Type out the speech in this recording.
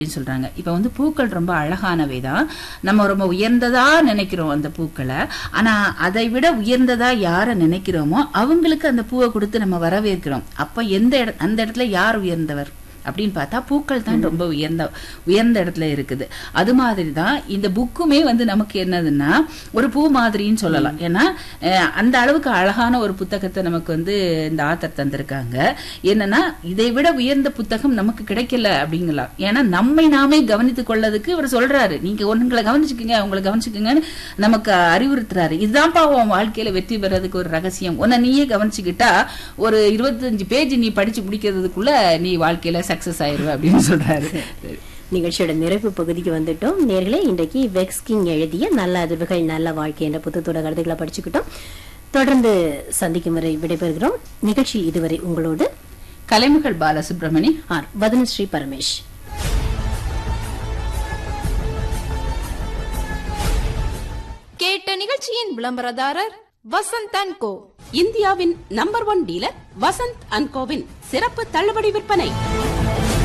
அப்படின்னு சொல்றாங்க இப்ப வந்து பூக்கள் ரொம்ப அழகானவை தான் நம்ம ரொம்ப உயர்ந்ததா நினைக்கிறோம் அந்த பூக்களை ஆனா அதை விட உயர்ந்ததா யாரை நினைக்கிறோமோ அவங்களுக்கு அந்த பூவை கொடுத்து நம்ம வரவேற்கிறோம் அப்ப எந்த இட அந்த இடத்துல யார் உயர்ந்தவர் அப்படின்னு பார்த்தா பூக்கள் தான் ரொம்ப உயர்ந்த உயர்ந்த இடத்துல இருக்குது அது மாதிரி தான் இந்த புக்குமே வந்து நமக்கு என்னதுன்னா ஒரு பூ மாதிரின்னு சொல்லலாம் ஏன்னா அஹ், அந்த அளவுக்கு அழகான ஒரு புத்தகத்தை நமக்கு வந்து இந்த ஆத்தர் தந்திருக்காங்க என்னன்னா இதை விட உயர்ந்த புத்தகம் நமக்கு கிடைக்கல அப்படிங்கலாம் ஏன்னா நம்மை நாமே கவனித்துக் கொள்ளதுக்கு இவர் சொல்றாரு நீங்க உங்களை கவனிச்சுக்குங்க உங்களை கவனிச்சுக்குங்கன்னு நமக்கு அறிவுறுத்துறாரு இதுதான்ப்பா உன் வாழ்க்கையில வெற்றி பெறதுக்கு ஒரு ரகசியம் உன்னை நீயே கவனிச்சுக்கிட்டா ஒரு இருபத்தஞ்சு பேஜ் நீ படிச்சு முடிக்கிறதுக்குள்ள நீ வாழ்க்கையில சக்சஸ் ஆயிருவ அப்படின்னு சொல்றாரு நிகழ்ச்சியோட நிறைவு பகுதிக்கு வந்துட்டோம் நேர்களே இன்றைக்கு வெக்ஸ் கிங் எழுதிய நல்ல அதிர்வுகள் நல்ல வாழ்க்கை என்ற புத்தகத்தோட கருத்துக்களை படிச்சுக்கிட்டோம் தொடர்ந்து சந்திக்கும் வரை விடைபெறுகிறோம் நிகழ்ச்சியில் இதுவரை உங்களோடு கலைமகள் பாலசுப்ரமணி ஆர் வதனஸ்ரீ பரமேஷ் கேட்ட நிகழ்ச்சியின் விளம்பரதாரர் வசந்த் அண்ட் கோ இந்தியாவின் number one dealer Vasanth and கோவின் சிறப்பு தள்ளுபடி விற்பனை